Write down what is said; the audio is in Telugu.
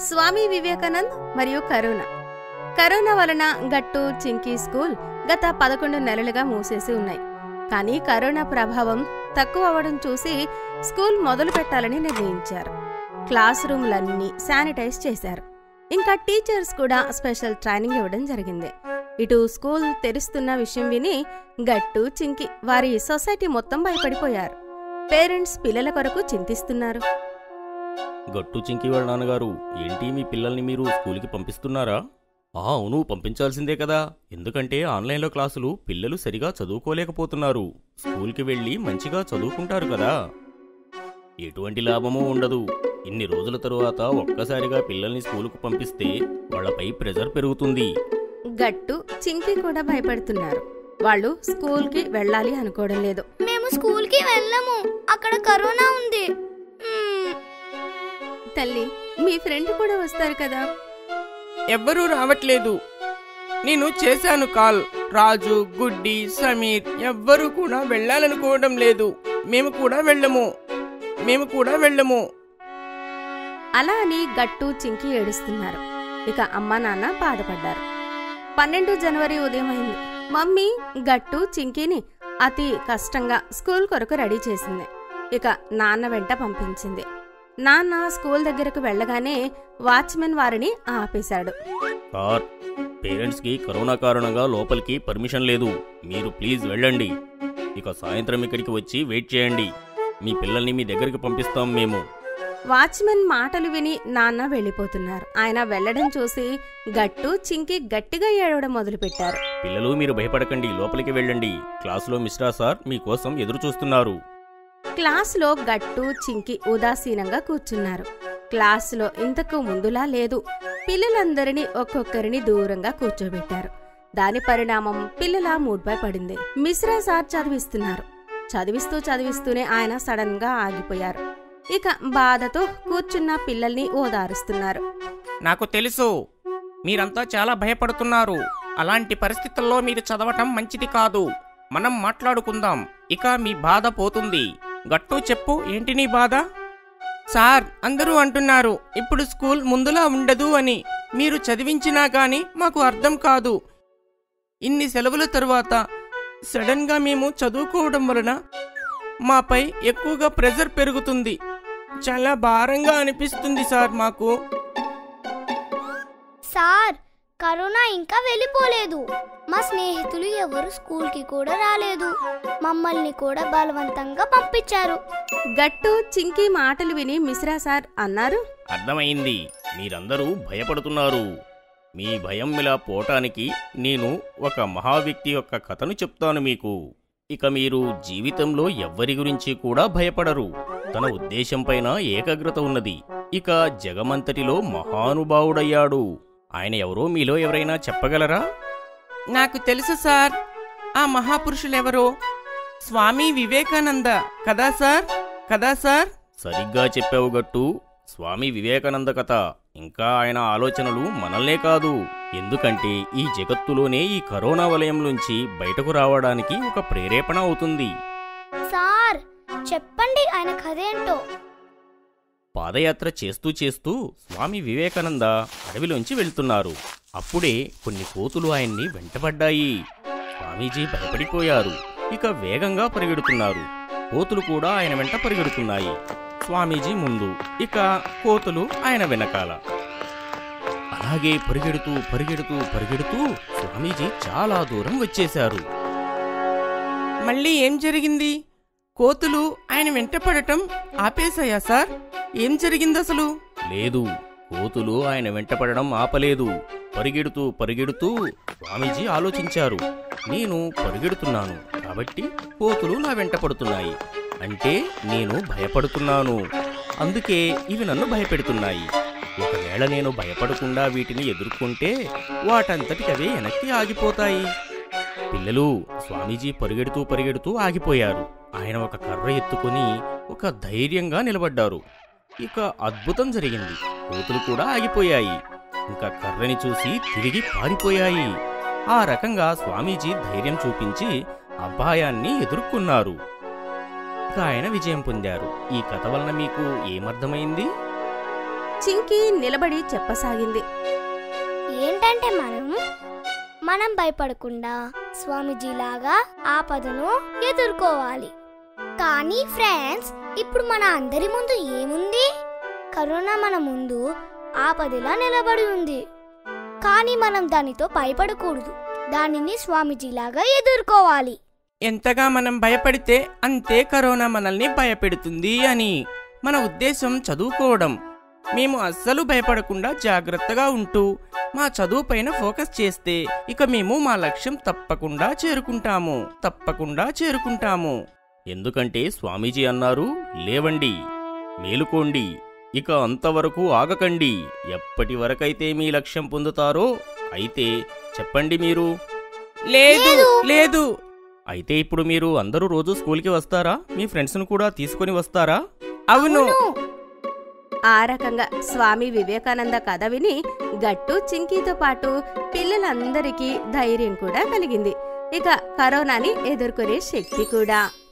స్వామి వివేకానంద్ మరియు కరోనా కరోనా వలన గట్టు చింకీ స్కూల్ గత పదకొండు నెలలుగా మూసేసి ఉన్నాయి కానీ కరోనా ప్రభావం తక్కువ అవ్వడం చూసి స్కూల్ మొదలు పెట్టాలని నిర్ణయించారు క్లాస్ రూమ్లన్నీ శానిటైజ్ చేశారు ఇంకా టీచర్స్ కూడా స్పెషల్ ట్రైనింగ్ ఇవ్వడం జరిగింది ఇటు స్కూల్ తెరుస్తున్న విషయం విని గట్టు చింకి వారి సొసైటీ మొత్తం భయపడిపోయారు పేరెంట్స్ పిల్లల కొరకు చింతిస్తున్నారు గట్టు చింకి వాళ్ళ నాన్నగారు ఏంటి మీ పిల్లల్ని మీరు స్కూల్కి పంపిస్తున్నారా ఆ అవును పంపించాల్సిందే కదా ఎందుకంటే ఆన్లైన్లో క్లాసులు పిల్లలు సరిగా చదువుకోలేకపోతున్నారు స్కూల్కి వెళ్ళి మంచిగా చదువుకుంటారు కదా ఎటువంటి లాభమూ ఉండదు ఇన్ని రోజుల తరువాత ఒక్కసారిగా పిల్లల్ని స్కూలుకు పంపిస్తే వాళ్ళపై ప్రెజర్ పెరుగుతుంది గట్టు చింకి కూడా భయపడుతున్నారు వాళ్ళు స్కూల్కి వెళ్ళాలి అనుకోవడం లేదు మేము స్కూల్కి వెళ్ళము అక్కడ కరోనా ఉంది మ్మ్. తల్లి మీ ఫ్రెండ్ కూడా వస్తారు కదా ఎవ్వరూ రావట్లేదు నేను చేశాను కాల్ రాజు గుడ్డి సమీర్ ఎవ్వరూ కూడా వెళ్ళాలనుకోవడం లేదు మేము కూడా వెళ్ళము మేము కూడా వెళ్ళము అలా అని గట్టు చింకి ఏడుస్తున్నారు ఇక అమ్మా నాన్న బాధపడ్డారు పన్నెండు జనవరి ఉదయం అయింది మమ్మీ గట్టు చింకీని అతి కష్టంగా స్కూల్ కొరకు రెడీ చేసింది ఇక నాన్న వెంట పంపించింది నాన్న స్కూల్ దగ్గరకు వెళ్ళగానే వాచ్మెన్ వారిని ఆపేశాడు సార్ పేరెంట్స్కి కరోనా కారణంగా లోపలికి పర్మిషన్ లేదు మీరు ప్లీజ్ వెళ్ళండి ఇక సాయంత్రం ఇక్కడికి వచ్చి వెయిట్ చేయండి మీ పిల్లల్ని మీ దగ్గరికి పంపిస్తాం మేము వాచ్మెన్ మాటలు విని నాన్న వెళ్ళిపోతున్నారు ఆయన వెళ్ళడం చూసి గట్టు చింకి గట్టిగా ఏడవడం మొదలుపెట్టారు పిల్లలు మీరు భయపడకండి లోపలికి వెళ్ళండి క్లాసులో మిశ్రా సార్ మీకోసం ఎదురు చూస్తున్నారు క్లాసులో గట్టు చింకి ఉదాసీనంగా కూర్చున్నారు క్లాసులో ఇంతకు ముందులా లేదు పిల్లలందరినీ ఒక్కొక్కరిని దూరంగా కూర్చోబెట్టారు దాని పరిణామం పిల్లల మూడ్పై పడింది మిశ్రా సార్ చదివిస్తున్నారు చదివిస్తూ చదివిస్తూనే ఆయన సడన్ గా ఆగిపోయారు ఇక బాధతో కూర్చున్న పిల్లల్ని ఓదారుస్తున్నారు నాకు తెలుసు మీరంతా చాలా భయపడుతున్నారు అలాంటి పరిస్థితుల్లో మీరు చదవటం మంచిది కాదు మనం మాట్లాడుకుందాం ఇక మీ బాధ పోతుంది గట్టు చెప్పు ఏంటి నీ బాధ సార్ అందరూ అంటున్నారు ఇప్పుడు స్కూల్ ముందులా ఉండదు అని మీరు చదివించినా గాని మాకు అర్థం కాదు ఇన్ని సెలవుల తరువాత సడన్గా మేము చదువుకోవడం వలన మాపై ఎక్కువగా ప్రెజర్ పెరుగుతుంది చాలా భారంగా అనిపిస్తుంది సార్ మాకు సార్ కరోనా ఇంకా వెళ్ళిపోలేదు మా స్నేహితులు ఎవరు స్కూల్కి కూడా రాలేదు మమ్మల్ని కూడా బలవంతంగా పంపించారు గట్టు చింకి మాటలు విని మిశ్రా సార్ అన్నారు అర్థమైంది మీరందరూ భయపడుతున్నారు మీ భయం ఇలా పోవటానికి నేను ఒక మహావ్యక్తి యొక్క కథను చెప్తాను మీకు ఇక మీరు జీవితంలో ఎవ్వరి గురించి కూడా భయపడరు తన ఉద్దేశంపైన ఏకాగ్రత ఉన్నది ఇక జగమంతటిలో మహానుభావుడయ్యాడు ఆయన ఎవరో మీలో ఎవరైనా చెప్పగలరా నాకు తెలుసు సార్ ఆ మహాపురుషులెవరో స్వామి వివేకానంద కదా సార్ కదా సార్ సరిగ్గా చెప్పావు గట్టు స్వామి వివేకానంద కథ ఇంకా ఆయన ఆలోచనలు మనల్నే కాదు ఎందుకంటే ఈ జగత్తులోనే ఈ కరోనా వలయం నుంచి బయటకు రావడానికి ఒక ప్రేరేపణ అవుతుంది సార్ చెప్పండి ఆయన కథ ఏంటో పాదయాత్ర చేస్తూ చేస్తూ స్వామి వివేకానంద అడవిలోంచి వెళ్తున్నారు అప్పుడే కొన్ని కోతులు ఆయన్ని వెంటబడ్డాయి స్వామీజీ భయపడిపోయారు ఇక వేగంగా పరిగెడుతున్నారు కోతులు కూడా ఆయన వెంట పరిగెడుతున్నాయి స్వామీజీ ముందు ఇక కోతులు ఆయన వెనకాల అలాగే పరిగెడుతూ పరిగెడుతూ పరిగెడుతూ స్వామీజీ చాలా దూరం వచ్చేశారు మళ్ళీ ఏం జరిగింది కోతులు ఆయన వెంట పడటం ఆపేశాయా సార్ ఏం జరిగింది అసలు లేదు కోతులు ఆయన వెంటపడడం ఆపలేదు పరిగెడుతూ పరిగెడుతూ స్వామీజీ ఆలోచించారు నేను పరిగెడుతున్నాను కాబట్టి కోతులు నా వెంట పడుతున్నాయి అంటే నేను భయపడుతున్నాను అందుకే ఇవి నన్ను భయపెడుతున్నాయి ఒకవేళ నేను భయపడకుండా వీటిని ఎదుర్కొంటే వాటంతటికవే వెనక్కి ఆగిపోతాయి పిల్లలు స్వామీజీ పరిగెడుతూ పరిగెడుతూ ఆగిపోయారు ఆయన ఒక కర్ర ఎత్తుకొని ఒక ధైర్యంగా నిలబడ్డారు ఇక అద్భుతం జరిగింది కోతులు కూడా ఆగిపోయాయి ఇంకా కర్రని చూసి తిరిగి పారిపోయాయి ఆ రకంగా స్వామీజీ ధైర్యం చూపించి అపాయాన్ని ఎదుర్కొన్నారు ఇక ఆయన విజయం పొందారు ఈ కథ వలన మీకు ఏమర్థమైంది చింకీ నిలబడి చెప్పసాగింది ఏంటంటే మనం మనం భయపడకుండా స్వామీజీలాగా ఆపదను ఎదుర్కోవాలి కానీ ఫ్రెండ్స్ ఇప్పుడు మన అందరి ముందు ఏముంది కరోనా మన ముందు ఆపదలా నిలబడి ఉంది కానీ మనం దానితో భయపడకూడదు దానిని స్వామీజీలాగా ఎదుర్కోవాలి ఎంతగా మనం భయపడితే అంతే కరోనా మనల్ని భయపెడుతుంది అని మన ఉద్దేశం చదువుకోవడం మేము అస్సలు భయపడకుండా జాగ్రత్తగా ఉంటూ మా చదువు పైన ఫోకస్ చేస్తే ఇక మేము మా లక్ష్యం తప్పకుండా చేరుకుంటాము తప్పకుండా చేరుకుంటాము ఎందుకంటే స్వామీజీ అన్నారు లేవండి మేలుకోండి ఇక అంతవరకు ఆగకండి ఎప్పటి వరకైతే మీ లక్ష్యం పొందుతారో అయితే చెప్పండి మీరు లేదు లేదు అయితే ఇప్పుడు మీరు అందరూ రోజు స్కూల్కి వస్తారా మీ ఫ్రెండ్స్ను కూడా తీసుకొని వస్తారా అవును ఆ రకంగా స్వామి వివేకానంద కథ విని గట్టు చింకీతో పాటు పిల్లలందరికీ ధైర్యం కూడా కలిగింది ఇక కరోనాని ఎదుర్కొనే శక్తి కూడా